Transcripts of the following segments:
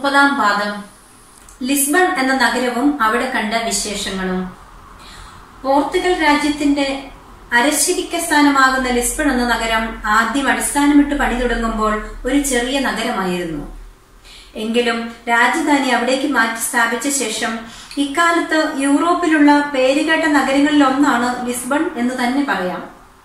മുപ്പതാം പാദം ലിസ്ബൺ എന്ന നഗരവും അവിടെ കണ്ട വിശേഷങ്ങളും പോർത്തുഗൽ രാജ്യത്തിന്റെ അരശിരിക്ക സ്ഥാനമാകുന്ന ലിസ്ബൺ എന്ന നഗരം ആദ്യം അടിസ്ഥാനമിട്ട് പണി തുടങ്ങുമ്പോൾ ഒരു ചെറിയ നഗരമായിരുന്നു എങ്കിലും രാജധാനി അവിടേക്ക് മാറ്റി സ്ഥാപിച്ച ശേഷം ഇക്കാലത്ത് യൂറോപ്പിലുള്ള പേരുകേട്ട നഗരങ്ങളിൽ ഒന്നാണ് ലിസ്ബൺ എന്ന് തന്നെ പറയാം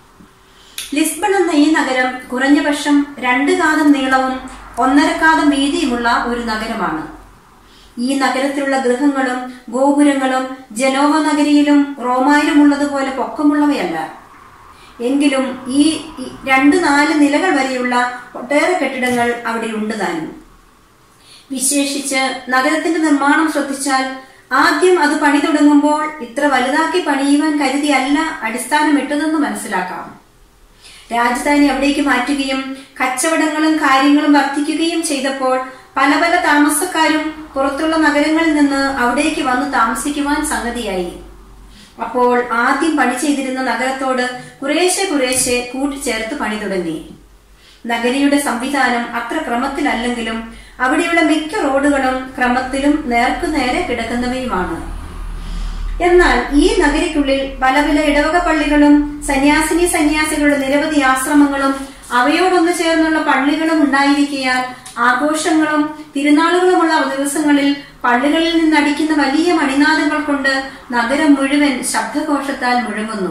ലിസ്ബൺ എന്ന ഈ നഗരം കുറഞ്ഞ പക്ഷം രണ്ട് കാതം നീളവും ഒന്നര കാതം വീതിയുമുള്ള ഒരു നഗരമാണ് ഈ നഗരത്തിലുള്ള ഗൃഹങ്ങളും ഗോപുരങ്ങളും ജനോവ നഗരിയിലും റോമായിലും ഉള്ളതുപോലെ പൊക്കമുള്ളവയല്ല എങ്കിലും ഈ ഈ രണ്ട് നാല് നിലകൾ വരെയുള്ള ഒട്ടേറെ കെട്ടിടങ്ങൾ അവിടെ ഉണ്ട് താനും വിശേഷിച്ച് നഗരത്തിന്റെ നിർമ്മാണം ശ്രദ്ധിച്ചാൽ ആദ്യം അത് പണി തുടങ്ങുമ്പോൾ ഇത്ര വലുതാക്കി പണിയുവാൻ കരുതിയല്ല അടിസ്ഥാനമിട്ടതെന്ന് മനസ്സിലാക്കാം രാജധാനി അവിടേക്ക് മാറ്റുകയും കച്ചവടങ്ങളും കാര്യങ്ങളും വർദ്ധിക്കുകയും ചെയ്തപ്പോൾ പല പല താമസക്കാരും പുറത്തുള്ള നഗരങ്ങളിൽ നിന്ന് അവിടേക്ക് വന്ന് താമസിക്കുവാൻ സംഗതിയായി അപ്പോൾ ആദ്യം പണി ചെയ്തിരുന്ന നഗരത്തോട് കുറേശ്ശെ കുറേശ്ശെ കൂട്ടിച്ചേർത്ത് പണി തുടങ്ങി നഗരിയുടെ സംവിധാനം അത്ര ക്രമത്തിലല്ലെങ്കിലും അവിടെയുള്ള മിക്ക റോഡുകളും ക്രമത്തിലും നേർക്കുനേരെ കിടക്കുന്നവയുമാണ് എന്നാൽ ഈ നഗരിക്കുള്ളിൽ പല പല ഇടവക പള്ളികളും സന്യാസിനി സന്യാസികളുടെ നിരവധി ആശ്രമങ്ങളും അവയോടൊന്നു ചേർന്നുള്ള പള്ളികളും ഉണ്ടായിരിക്കയാൽ ആഘോഷങ്ങളും തിരുനാളുകളുമുള്ള ദിവസങ്ങളിൽ പള്ളികളിൽ നിന്നടിക്കുന്ന വലിയ മണിനാദങ്ങൾ കൊണ്ട് നഗരം മുഴുവൻ ശബ്ദഘോഷത്താൽ മുഴങ്ങുന്നു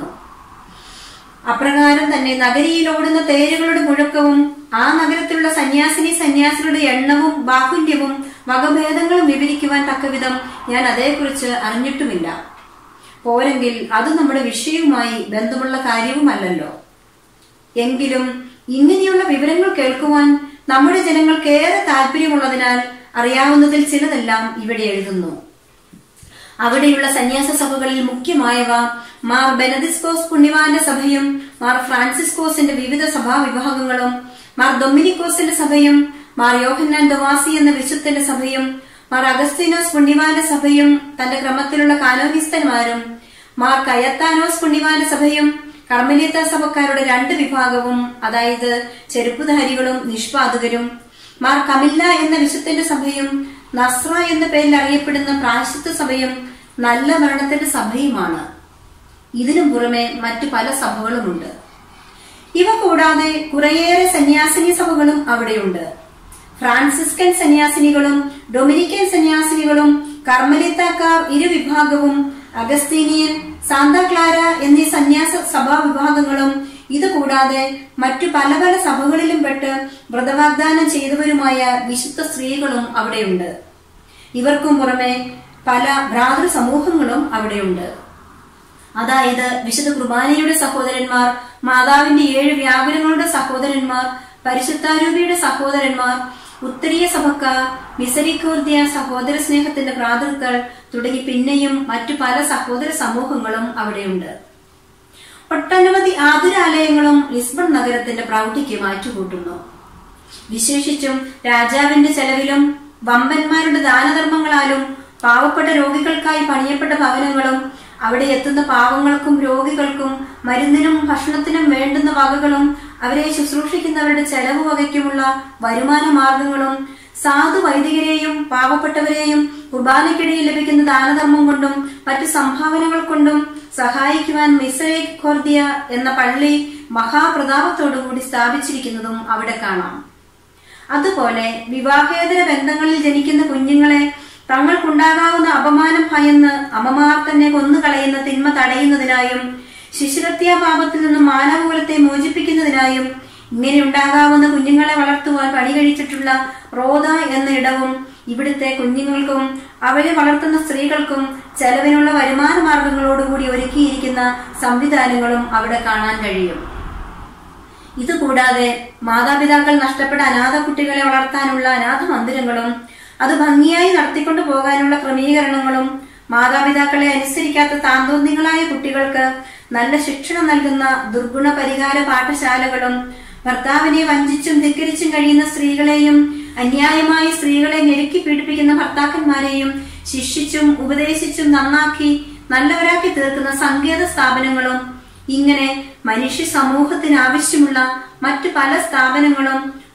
അപ്രകാരം തന്നെ നഗരിയിൽ ഓടുന്ന തേരുകളുടെ മുഴക്കവും ആ നഗരത്തിലുള്ള സന്യാസിനി സന്യാസികളുടെ എണ്ണവും ബാഹുല്യവും വകഭേദങ്ങളും വിവരിക്കുവാൻ തക്കവിധം ഞാൻ അതേക്കുറിച്ച് അറിഞ്ഞിട്ടുമില്ല പോരെങ്കിൽ അത് നമ്മുടെ വിഷയവുമായി ബന്ധമുള്ള കാര്യവുമല്ലല്ലോ എങ്കിലും ഇങ്ങനെയുള്ള വിവരങ്ങൾ കേൾക്കുവാൻ നമ്മുടെ ജനങ്ങൾക്ക് ഏറെ താല്പര്യമുള്ളതിനാൽ അറിയാവുന്നതിൽ ചിലതെല്ലാം ഇവിടെ എഴുതുന്നു അവിടെയുള്ള സന്യാസ സഭകളിൽ മുഖ്യമായവ മാർ ബെനദിസ്കോസ് പുണ്യവാന്റെ സഭയും മാർ ഫ്രാൻസിസ്കോസിന്റെ വിവിധ സഭാവിഭാഗങ്ങളും മാർ ഡൊമിനിക്കോസിന്റെ സഭയും മാർ യോഹന്നാൻ ദവാസി എന്ന വിശുദ്ധന്റെ സഭയും മാർ അഗസ്തീനോസ് പുണ്യവാന്റെ സഭയും തന്റെ ക്രമത്തിലുള്ള കാനോനിസ്തന്മാരും മാർ കയത്താനോസ് പുണ്യവാന്റെ സഭയും കർമ്മലീത്ത സഭക്കാരുടെ രണ്ട് വിഭാഗവും അതായത് ചെരുപ്പുധാരികളും നിഷ്പാതകരും മാർ കമില്ല എന്ന വിശുദ്ധന്റെ സഭയും നസ്ര എന്ന പേരിൽ അറിയപ്പെടുന്ന പ്രായശിത്വ സഭയും നല്ല മരണത്തിന്റെ സഭയുമാണ് ഇതിനു പുറമെ മറ്റു പല സഭകളുമുണ്ട് ഇവ കൂടാതെ കുറേയേറെ സന്യാസിനി സഭകളും അവിടെയുണ്ട് ഫ്രാൻസിസ്കൻ സന്യാസിനികളും ഡൊമിനിക്കൻ സന്യാസിനികളും കർമ്മലിത്താക്കാർ ഇരുവിഭാഗവും അഗസ്തീനിയൻ സാന്താ ക്ലാര എന്നീ സന്യാസ സഭാ വിഭാഗങ്ങളും ഇതുകൂടാതെ മറ്റു പല പല സഭകളിലും പെട്ട് വ്രതവാഗ്ദാനം ചെയ്തവരുമായ വിശുദ്ധ സ്ത്രീകളും അവിടെയുണ്ട് ഇവർക്കും പുറമെ പല ഭ്രാതൃ സമൂഹങ്ങളും അവിടെയുണ്ട് അതായത് വിശുദ്ധ കുർബാനയുടെ സഹോദരന്മാർ മാതാവിന്റെ ഏഴ് വ്യാകുലങ്ങളുടെ സഹോദരന്മാർ പരിശുദ്ധാരൂപിയുടെ സഹോദരന്മാർ ഉത്തരീയ സഭക്കാർ മിസരിക്കോർദിയ സഹോദര സ്നേഹത്തിന്റെ ഭ്രാതൃക്കൾ തുടങ്ങി പിന്നെയും മറ്റു പല സഹോദര സമൂഹങ്ങളും അവിടെയുണ്ട് ഒട്ടനവധി ആതുരാലയങ്ങളും ലിസ്ബൺ നഗരത്തിന്റെ പ്രൗഢിക്ക് മാറ്റുകൂട്ടുന്നു വിശേഷിച്ചും രാജാവിന്റെ ചെലവിലും വമ്പന്മാരുടെ ദാനധർമ്മങ്ങളാലും പാവപ്പെട്ട രോഗികൾക്കായി പണിയപ്പെട്ട ഭവനങ്ങളും അവിടെ എത്തുന്ന പാവങ്ങൾക്കും രോഗികൾക്കും മരുന്നിനും ഭക്ഷണത്തിനും വേണ്ടുന്ന വകകളും അവരെ ശുശ്രൂഷിക്കുന്നവരുടെ ചെലവ് വകയ്ക്കുമുള്ള വരുമാന മാർഗങ്ങളും സാധു വൈദികരെയും പാവപ്പെട്ടവരെയും കുർബാനയ്ക്കിടയിൽ ലഭിക്കുന്ന ദാനധർമ്മം കൊണ്ടും മറ്റു സംഭാവനകൾ കൊണ്ടും സഹായിക്കുവാൻ മിസറേക് ഖോർദിയ എന്ന പള്ളി മഹാപ്രതാപത്തോടുകൂടി സ്ഥാപിച്ചിരിക്കുന്നതും അവിടെ കാണാം അതുപോലെ വിവാഹേതര ബന്ധങ്ങളിൽ ജനിക്കുന്ന കുഞ്ഞുങ്ങളെ തങ്ങൾക്കുണ്ടാകാവുന്ന അപമാനം ഭയന്ന് അമ്മമാർ തന്നെ കൊന്നുകളയുന്ന തിന്മ തടയുന്നതിനായും ശിശുഹത്യാ പാപത്തിൽ നിന്നും മാനവകുലത്തെ മോചിപ്പിക്കുന്നതിനായും ഇങ്ങനെ ഉണ്ടാകാവുന്ന കുഞ്ഞുങ്ങളെ വളർത്തുവാൻ പണി കഴിച്ചിട്ടുള്ള റോദ എന്ന ഇടവും ഇവിടുത്തെ കുഞ്ഞുങ്ങൾക്കും അവരെ വളർത്തുന്ന സ്ത്രീകൾക്കും ചെലവിനുള്ള വരുമാന മാർഗങ്ങളോടുകൂടി ഒരുക്കിയിരിക്കുന്ന സംവിധാനങ്ങളും അവിടെ കാണാൻ കഴിയും ഇതുകൂടാതെ മാതാപിതാക്കൾ നഷ്ടപ്പെട്ട അനാഥ കുട്ടികളെ വളർത്താനുള്ള അനാഥ മന്ദിരങ്ങളും അത് ഭംഗിയായി നടത്തിക്കൊണ്ടു പോകാനുള്ള ക്രമീകരണങ്ങളും മാതാപിതാക്കളെ അനുസരിക്കാത്ത താന്തോന്യങ്ങളായ കുട്ടികൾക്ക് നല്ല ശിക്ഷണം നൽകുന്ന ദുർഗുണ പരിഹാര പാഠശാലകളും ഭർത്താവിനെ വഞ്ചിച്ചും ധിക്കരിച്ചും കഴിയുന്ന സ്ത്രീകളെയും അന്യായമായി സ്ത്രീകളെ ഞെരുക്കി പീഡിപ്പിക്കുന്ന ഭർത്താക്കന്മാരെയും ശിക്ഷിച്ചും ഉപദേശിച്ചും നന്നാക്കി നല്ലവരാക്കി തീർക്കുന്ന സങ്കേത സ്ഥാപനങ്ങളും ഇങ്ങനെ മനുഷ്യ സമൂഹത്തിന് ആവശ്യമുള്ള മറ്റു പല സ്ഥാപനങ്ങളും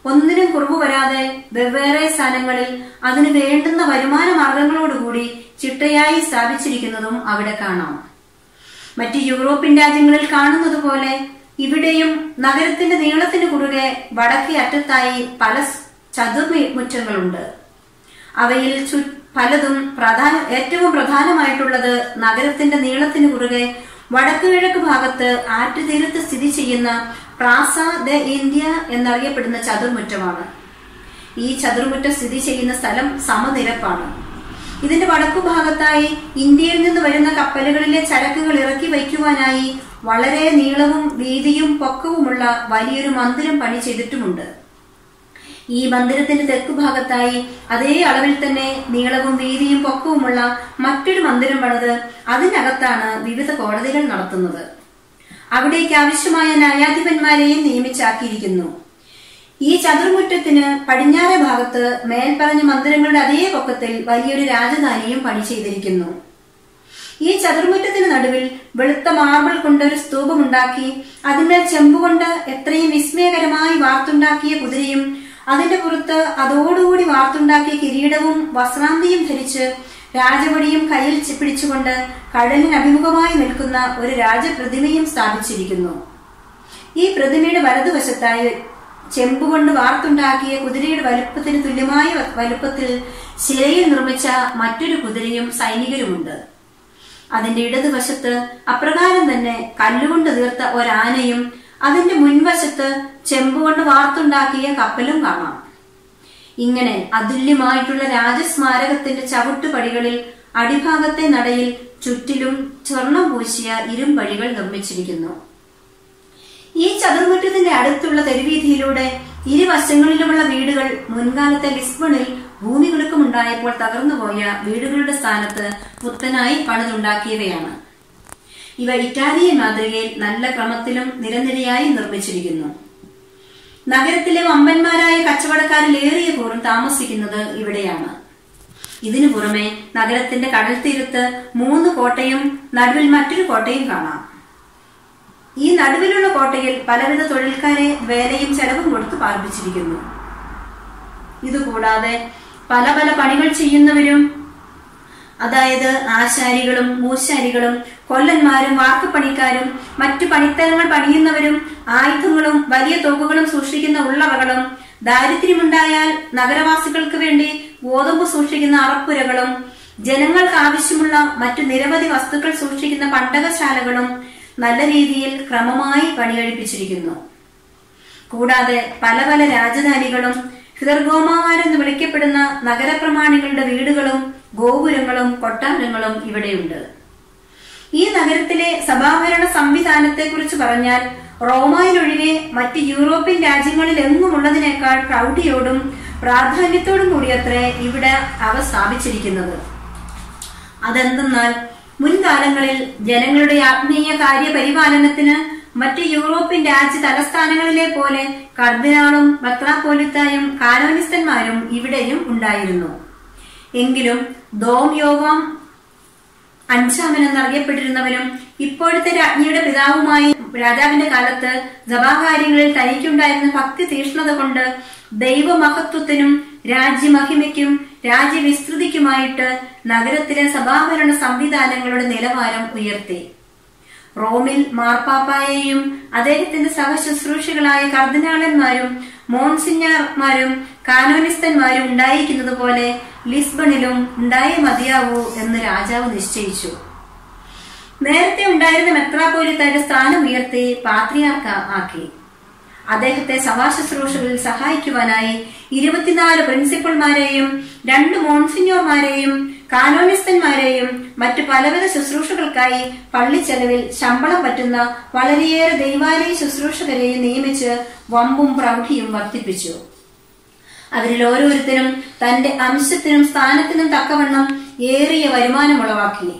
ഒന്നിനും കുറവ് വരാതെ വെവ്വേറെ സ്ഥാനങ്ങളിൽ അതിന് വേണ്ടുന്ന വരുമാന മാർഗങ്ങളോടുകൂടി ചിട്ടയായി സ്ഥാപിച്ചിരിക്കുന്നതും അവിടെ കാണാം മറ്റ് യൂറോപ്യൻ രാജ്യങ്ങളിൽ കാണുന്നത് പോലെ ഇവിടെയും നഗരത്തിന്റെ നീളത്തിന് കുറുകെ വടക്കേ അറ്റത്തായി പല ചതുർമുറ്റങ്ങളുണ്ട് അവയിൽ ചു പലതും പ്രധാന ഏറ്റവും പ്രധാനമായിട്ടുള്ളത് നഗരത്തിന്റെ നീളത്തിന് കുറുകെ വടക്കു കിഴക്ക് ഭാഗത്ത് ആറ്റുതീരത്ത് സ്ഥിതി ചെയ്യുന്ന പ്രാസ ദ ഇന്ത്യ എന്നറിയപ്പെടുന്ന ചതുർമുറ്റമാണ് ഈ ചതുർമുറ്റം സ്ഥിതി ചെയ്യുന്ന സ്ഥലം സമനിരപ്പാണ് ഇതിന്റെ വടക്കു ഭാഗത്തായി ഇന്ത്യയിൽ നിന്ന് വരുന്ന കപ്പലുകളിലെ ചരക്കുകൾ ഇറക്കി വയ്ക്കുവാനായി വളരെ നീളവും വീതിയും പൊക്കവുമുള്ള വലിയൊരു മന്ദിരം പണി ചെയ്തിട്ടുമുണ്ട് ഈ മന്ദിരത്തിന്റെ തെക്കു ഭാഗത്തായി അതേ അളവിൽ തന്നെ നീളവും വീതിയും പൊക്കവുമുള്ള മറ്റൊരു മന്ദിരം പണിത് അതിനകത്താണ് വിവിധ കോടതികൾ നടത്തുന്നത് അവിടേക്ക് ആവശ്യമായ ന്യായാധിപന്മാരെയും നിയമിച്ചാക്കിയിരിക്കുന്നു ഈ ചതുർമുറ്റത്തിന് പടിഞ്ഞാറെ ഭാഗത്ത് മേൽപ്പറഞ്ഞ മന്ദിരങ്ങളുടെ അതേ പൊക്കത്തിൽ വലിയൊരു രാജധാനിയും പണി ചെയ്തിരിക്കുന്നു ഈ ചതുർമുറ്റത്തിന് നടുവിൽ വെളുത്ത മാർബിൾ കൊണ്ട് ഒരു സ്തൂപമുണ്ടാക്കി അതിന്മേൽ ചെമ്പുകൊണ്ട് എത്രയും വിസ്മയകരമായി വാർത്തുണ്ടാക്കിയ കുതിരയും അതിന്റെ പുറത്ത് അതോടുകൂടി വാർത്തുണ്ടാക്കിയ കിരീടവും വസ്ത്രാന്തിയും ധരിച്ച് രാജവടിയും കയ്യിൽ പിടിച്ചുകൊണ്ട് കടലിന് അഭിമുഖമായി നിൽക്കുന്ന ഒരു രാജപ്രതിമയും സ്ഥാപിച്ചിരിക്കുന്നു ഈ പ്രതിമയുടെ വലതുവശത്തായി ചെമ്പുകൊണ്ട് വാർത്തുണ്ടാക്കിയ കുതിരയുടെ വലുപ്പത്തിന് തുല്യമായ വലുപ്പത്തിൽ ശിലയിൽ നിർമ്മിച്ച മറ്റൊരു കുതിരയും സൈനികരുമുണ്ട് അതിന്റെ ഇടതുവശത്ത് അപ്രകാരം തന്നെ കല്ലുകൊണ്ട് തീർത്ത ഒരാനയും അതിന്റെ മുൻവശത്ത് ചെമ്പുകൊണ്ട് വാർത്തുണ്ടാക്കിയ കപ്പലും കാണാം ഇങ്ങനെ അതുല്യമായിട്ടുള്ള രാജസ്മാരകത്തിന്റെ ചവിട്ടുപടികളിൽ അടിഭാഗത്തെ നടയിൽ ചുറ്റിലും സ്വർണം പൂശിയ ഇരുമ്പടികൾ നിർമ്മിച്ചിരിക്കുന്നു ഈ ചതുർമുറ്റത്തിന്റെ അടുത്തുള്ള തെരുവീതിയിലൂടെ ഇരുവശങ്ങളിലുമുള്ള വീടുകൾ മുൻകാലത്തെ ലിസ്ബണിൽ ഭൂമികുലുക്കമുണ്ടായപ്പോൾ തകർന്നുപോയ വീടുകളുടെ സ്ഥാനത്ത് പുത്തനായി പണിതുണ്ടാക്കിയവയാണ് ഇവ ഇറ്റാലിയൻ മാതൃകയിൽ നല്ല ക്രമത്തിലും നിരനിരയായി നിർമ്മിച്ചിരിക്കുന്നു നഗരത്തിലെ വമ്പന്മാരായ കച്ചവടക്കാരിൽ ഏറിയ കൂറും താമസിക്കുന്നത് ഇവിടെയാണ് ഇതിനു പുറമെ നഗരത്തിന്റെ കടൽ തീരത്ത് മൂന്ന് കോട്ടയും നടുവിൽ മറ്റൊരു കോട്ടയും കാണാം ഈ നടുവിലുള്ള കോട്ടയിൽ പലവിധ തൊഴിൽക്കാരെ വേലയും ചെലവും കൊടുത്ത് പാർപ്പിച്ചിരിക്കുന്നു ഇതുകൂടാതെ പല പല പണികൾ ചെയ്യുന്നവരും അതായത് ആശാരികളും മൂശാരികളും കൊല്ലന്മാരും വാർക്കുപണിക്കാരും മറ്റു പണിത്തരങ്ങൾ പണിയുന്നവരും ആയുധങ്ങളും വലിയ തോക്കുകളും സൂക്ഷിക്കുന്ന ഉള്ളവകളും ദാരിദ്ര്യമുണ്ടായാൽ നഗരവാസികൾക്ക് വേണ്ടി ഗോതമ്പ് സൂക്ഷിക്കുന്ന അറപ്പുരകളും ജനങ്ങൾക്ക് ആവശ്യമുള്ള മറ്റു നിരവധി വസ്തുക്കൾ സൂക്ഷിക്കുന്ന പണ്ടകശാലകളും നല്ല രീതിയിൽ ക്രമമായി പണികഴിപ്പിച്ചിരിക്കുന്നു കൂടാതെ പല പല രാജധാനികളും ഹിതർഗോമാരെന്ന് വിളിക്കപ്പെടുന്ന നഗരപ്രമാണികളുടെ വീടുകളും ഗോപുരങ്ങളും കൊട്ടാരങ്ങളും ഇവിടെയുണ്ട് ഈ നഗരത്തിലെ സഭാഭരണ സംവിധാനത്തെക്കുറിച്ച് പറഞ്ഞാൽ റോമായിലൊഴികെ മറ്റ് യൂറോപ്യൻ രാജ്യങ്ങളിൽ എങ്ങുമുള്ളതിനേക്കാൾ പ്രൗഢിയോടും പ്രാധാന്യത്തോടും കൂടിയത്രേ ഇവിടെ അവ സ്ഥാപിച്ചിരിക്കുന്നത് അതെന്തെന്നാൽ മുൻകാലങ്ങളിൽ ജനങ്ങളുടെ ആത്മീയ കാര്യപരിപാലനത്തിന് മറ്റ് യൂറോപ്യൻ രാജ്യ തലസ്ഥാനങ്ങളിലെ പോലെ കർദിനാളും മെത്രാപ്പോലിത്തായും കാനോനിസ്തന്മാരും ഇവിടെയും ഉണ്ടായിരുന്നു എങ്കിലും ദോം യോവാം അഞ്ചാമൻ എന്നറിയപ്പെട്ടിരുന്നവനും ഇപ്പോഴത്തെ രാജ്ഞിയുടെ പിതാവുമായി രാജാവിന്റെ കാലത്ത് സഭാകാര്യങ്ങളിൽ തനിക്കുണ്ടായിരുന്ന ഭക്തി തീഷ്ണത കൊണ്ട് ദൈവമഹത്വത്തിനും രാജ്യമഹിമയ്ക്കും രാജ്യവിസ്തൃതിക്കുമായിട്ട് നഗരത്തിലെ സഭാഭരണ സംവിധാനങ്ങളുടെ നിലവാരം ഉയർത്തി റോമിൽ മാർപ്പാപ്പായെയും അദ്ദേഹത്തിന്റെ സഹശുശ്രൂഷികളായ കർദിനാളന്മാരും മോൺസിഞ്ഞാർമാരും കാനോനിസ്തന്മാരും ഉണ്ടായിരിക്കുന്നത് പോലെ ലിസ്ബണിലും ഉണ്ടായേ മതിയാവൂ എന്ന് രാജാവ് നിശ്ചയിച്ചു നേരത്തെ ഉണ്ടായിരുന്ന മെത്രാപോലിത്താരുടെ സ്ഥാനം ഉയർത്തി പാത്രിയാർക്ക ആക്കി അദ്ദേഹത്തെ സഭാശുശ്രൂഷകളിൽ സഹായിക്കുവാനായി ഇരുപത്തിനാല് പ്രിൻസിപ്പൽമാരെയും രണ്ട് മോൺസിഞ്ഞോർമാരെയും കാനോനിസ്തന്മാരെയും മറ്റു പലവിധ ശുശ്രൂഷകൾക്കായി പള്ളിച്ചെലവിൽ ശമ്പളം പറ്റുന്ന വളരെയേറെ ദൈവാലയ ശുശ്രൂഷകരെയും നിയമിച്ച് വമ്പും പ്രൗഢിയും വർദ്ധിപ്പിച്ചു അവരിൽ ഓരോരുത്തരും തന്റെ അംശത്തിനും സ്ഥാനത്തിനും തക്കവണ്ണം ഏറിയ വരുമാനമുളവാക്കി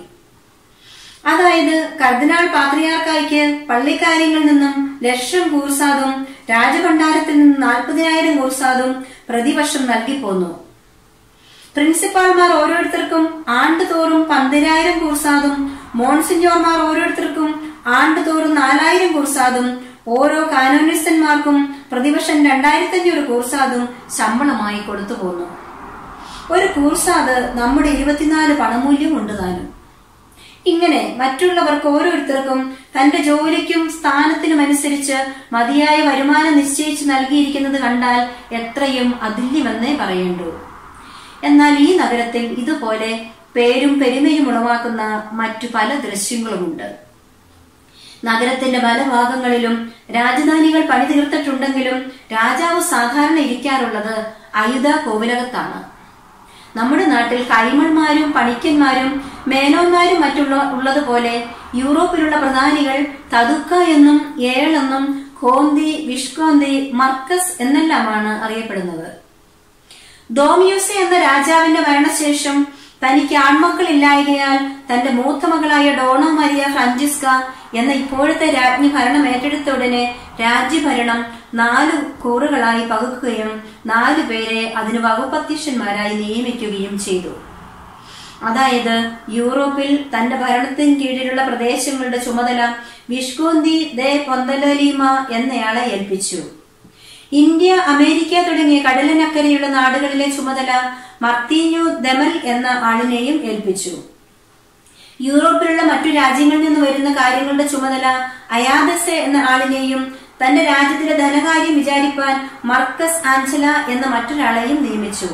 അതായത് കർദിനാൾ പാത്രിയാർക്കായ്ക്ക് പള്ളിക്കാര്യങ്ങളിൽ നിന്നും ലക്ഷം കൂർസാദും രാജഭണ്ഡാരത്തിൽ നിന്നും നാൽപ്പതിനായിരം കൂർസാദും പ്രതിവർഷം നൽകിപ്പോന്നു പ്രിൻസിപ്പാൾമാർ ഓരോരുത്തർക്കും ആണ്ടുതോറും പന്തിരായിരം കൂർസാദും മോൺസിഞ്ഞോർമാർ ഓരോരുത്തർക്കും ആണ്ടുതോറും നാലായിരം കൂർസാദും ഓരോ കാനോനിസ്റ്റന്മാർക്കും പ്രതിവർഷം രണ്ടായിരത്തി അഞ്ഞൂറ് കൂർസാദും ശമ്പളമായി കൊടുത്തു പോന്നു ഒരു കൂർസാദ് നമ്മുടെ ഇരുപത്തിനാല് പണമൂല്യം ഉണ്ട് താനും ഇങ്ങനെ മറ്റുള്ളവർക്ക് ഓരോരുത്തർക്കും തന്റെ ജോലിക്കും സ്ഥാനത്തിനും അനുസരിച്ച് മതിയായ വരുമാനം നിശ്ചയിച്ച് നൽകിയിരിക്കുന്നത് കണ്ടാൽ എത്രയും അതില്യമെന്നേ പറയേണ്ടൂ എന്നാൽ ഈ നഗരത്തിൽ ഇതുപോലെ പേരും പെരുമയും ഉളവാക്കുന്ന മറ്റു പല ദൃശ്യങ്ങളുമുണ്ട് നഗരത്തിന്റെ പല ഭാഗങ്ങളിലും രാജധാനികൾ പണി തീർത്തിട്ടുണ്ടെങ്കിലും രാജാവ് സാധാരണ ഇരിക്കാറുള്ളത് അയുധ കോവിലകത്താണ് നമ്മുടെ നാട്ടിൽ കൈമൺമാരും പണിക്കന്മാരും മേനോന്മാരും മറ്റുള്ള ഉള്ളതുപോലെ യൂറോപ്പിലുള്ള പ്രധാനികൾ തതുക്ക എന്നും ഏളെന്നും കോന്തി വിഷ്കോന്തി മർക്കസ് എന്നെല്ലാമാണ് അറിയപ്പെടുന്നത് ദോമിയൂസെ എന്ന രാജാവിന്റെ മരണശേഷം തനിക്ക് ആൺമക്കളില്ലായകയാൽ തന്റെ മൂത്ത മകളായ ഡോണോ മരിയ ഫ്രാഞ്ചിസ്ക എന്ന ഇപ്പോഴത്തെ രാജ്ഞി ഭരണം ഏറ്റെടുത്ത ഉടനെ രാജ്യഭരണം നാലു കൂറുകളായി പകുക്കുകയും നാലു പേരെ അതിന് വകുപ്പധ്യക്ഷന്മാരായി നിയമിക്കുകയും ചെയ്തു അതായത് യൂറോപ്പിൽ തന്റെ ഭരണത്തിന് കീഴിലുള്ള പ്രദേശങ്ങളുടെ ചുമതല വിഷ്കോന്തി ദേ പൊന്തലലീമ എന്നയാളെ ഏൽപ്പിച്ചു ഇന്ത്യ അമേരിക്ക തുടങ്ങിയ കടലിനക്കരെയുള്ള നാടുകളിലെ ചുമതല മർത്തീഞ്ഞു ദമൽ എന്ന ആളിനെയും ഏൽപ്പിച്ചു യൂറോപ്പിലുള്ള മറ്റു രാജ്യങ്ങളിൽ നിന്ന് വരുന്ന കാര്യങ്ങളുടെ ചുമതല അയാദസെ എന്ന ആളിനെയും തന്റെ രാജ്യത്തിലെ ധനകാര്യം വിചാരിപ്പാൻ മർക്കസ് ആഞ്ചല എന്ന മറ്റൊരാളെയും നിയമിച്ചു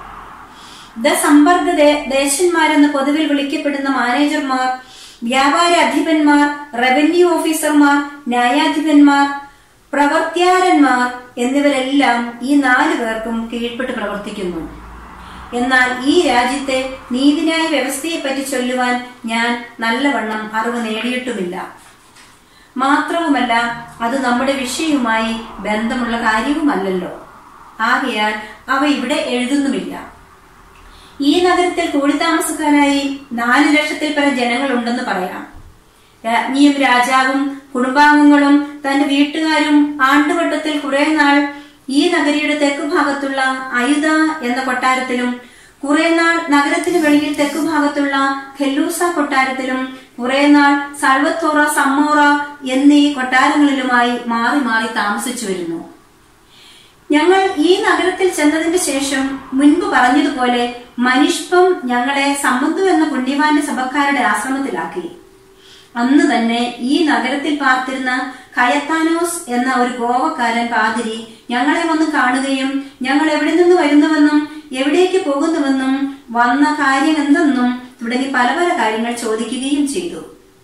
ദ സമ്പർക്ക ദേശന്മാരെന്ന് പൊതുവിൽ വിളിക്കപ്പെടുന്ന മാനേജർമാർ വ്യാപാര അധിപന്മാർ റവന്യൂ ഓഫീസർമാർ ന്യായാധിപന്മാർ പ്രവർത്തിയാരന്മാർ എന്നിവരെല്ലാം ഈ നാലു പേർക്കും കീഴ്പ്പെട്ട് പ്രവർത്തിക്കുന്നു എന്നാൽ ഈ രാജ്യത്തെ നീതിന്യായ വ്യവസ്ഥയെപ്പറ്റി ചൊല്ലുവാൻ ഞാൻ നല്ലവണ്ണം അറിവ് നേടിയിട്ടുമില്ല മാത്രവുമല്ല അത് നമ്മുടെ വിഷയവുമായി ബന്ധമുള്ള കാര്യവുമല്ലല്ലോ ആകയാൽ അവ ഇവിടെ എഴുതുന്നുമില്ല ഈ നഗരത്തിൽ കൂടിത്താമസക്കാരായി നാല് ലക്ഷത്തിൽ പരം ജനങ്ങളുണ്ടെന്ന് പറയാം രാജ്ഞിയും രാജാവും കുടുംബാംഗങ്ങളും തന്റെ വീട്ടുകാരും ആണ്ടുവട്ടത്തിൽ കുറെ നാൾ ഈ നഗരിയുടെ തെക്കുഭാഗത്തുള്ള അയുധ എന്ന കൊട്ടാരത്തിലും കുറെ നാൾ നഗരത്തിന് വെളിയിൽ തെക്കുഭാഗത്തുള്ള ഖെല്ലൂസ കൊട്ടാരത്തിലും കുറെ നാൾ സൽവത്തോറ സമ്മോറ എന്നീ കൊട്ടാരങ്ങളിലുമായി മാറി മാറി താമസിച്ചു വരുന്നു ഞങ്ങൾ ഈ നഗരത്തിൽ ചെന്നതിന് ശേഷം മുൻപ് പറഞ്ഞതുപോലെ മനിഷ്പം ഞങ്ങളെ സമ്പന്തു എന്ന പുണ്യവാന്റെ സഭക്കാരുടെ ആശ്രമത്തിലാക്കി അന്ന് തന്നെ ഈ നഗരത്തിൽ പാർത്തിരുന്ന കയത്താനോസ് എന്ന ഒരു ഗോവക്കാരൻ പാതിരി ഞങ്ങളെ വന്ന് കാണുകയും ഞങ്ങൾ എവിടെ നിന്ന് വരുന്നുവെന്നും എവിടേക്ക് പോകുന്നുവെന്നും വന്ന കാര്യം എന്തെന്നും തുടങ്ങി പല പല കാര്യങ്ങൾ ചോദിക്കുകയും ചെയ്തു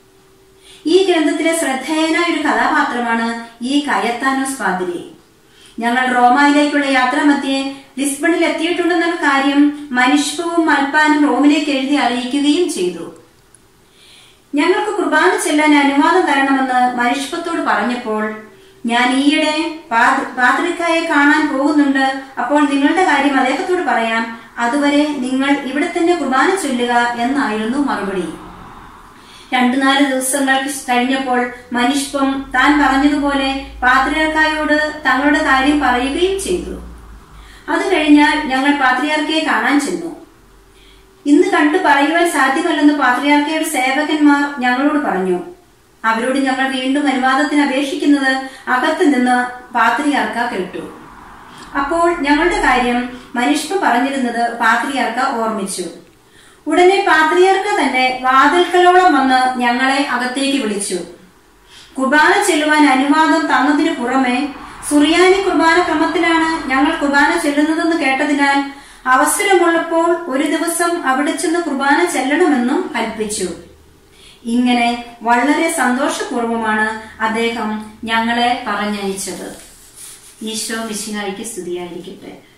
ഈ ഗ്രന്ഥത്തിലെ ശ്രദ്ധേയനായ ഒരു കഥാപാത്രമാണ് ഈ കയത്താനോസ് പാതിരി ഞങ്ങൾ റോമയിലേക്കുള്ള യാത്രാമധ്യേ ലിസ്ബണിൽ എത്തിയിട്ടുണ്ടെന്നുള്ള കാര്യം മനുഷ്യവും മൽപ്പാനും റോമിലേക്ക് എഴുതി അറിയിക്കുകയും ചെയ്തു ഞങ്ങൾക്ക് കുർബാന ചെല്ലാൻ അനുവാദം തരണമെന്ന് മനുഷ്യത്വത്തോട് പറഞ്ഞപ്പോൾ ഞാൻ ഈയിടെ പാത്രിക്കായെ കാണാൻ പോകുന്നുണ്ട് അപ്പോൾ നിങ്ങളുടെ കാര്യം അദ്ദേഹത്തോട് പറയാം അതുവരെ നിങ്ങൾ ഇവിടെ തന്നെ കുർബാന ചൊല്ലുക എന്നായിരുന്നു മറുപടി രണ്ടു നാല് ദിവസങ്ങൾ കഴിഞ്ഞപ്പോൾ മനുഷ്പം താൻ പറഞ്ഞതുപോലെ പാത്രിയർക്കായോട് തങ്ങളുടെ കാര്യം പറയുകയും ചെയ്തു അത് കഴിഞ്ഞാൽ ഞങ്ങൾ പാത്രിയാർക്കയെ കാണാൻ ചെന്നു ഇന്ന് കണ്ടു പറയുവാൻ സാധ്യമല്ലെന്ന് പാത്രിയാർക്കയുടെ സേവകന്മാർ ഞങ്ങളോട് പറഞ്ഞു അവരോട് ഞങ്ങൾ വീണ്ടും അനുവാദത്തിന് അപേക്ഷിക്കുന്നത് അകത്ത് നിന്ന് പാത്രിയാർക്ക കേട്ടു അപ്പോൾ ഞങ്ങളുടെ കാര്യം മനുഷ്പ പറഞ്ഞിരുന്നത് പാത്രിയാർക്ക ഓർമ്മിച്ചു ഉടനെ പാത്രിയർക്ക തന്നെ വാതിൽക്കലോളം വന്ന് ഞങ്ങളെ അകത്തേക്ക് വിളിച്ചു കുർബാന ചെല്ലുവാൻ അനുവാദം തന്നതിനു പുറമെ സുറിയാനി കുർബാന ക്രമത്തിലാണ് ഞങ്ങൾ കുർബാന ചെല്ലുന്നതെന്ന് കേട്ടതിനാൽ അവസരമുള്ളപ്പോൾ ഒരു ദിവസം അവിടെ ചെന്ന് കുർബാന ചെല്ലണമെന്നും കൽപ്പിച്ചു ഇങ്ങനെ വളരെ സന്തോഷപൂർവമാണ് അദ്ദേഹം ഞങ്ങളെ പറഞ്ഞയച്ചത് ഈശോ മിശിഹായിക്ക് സ്തുതിയായിരിക്കട്ടെ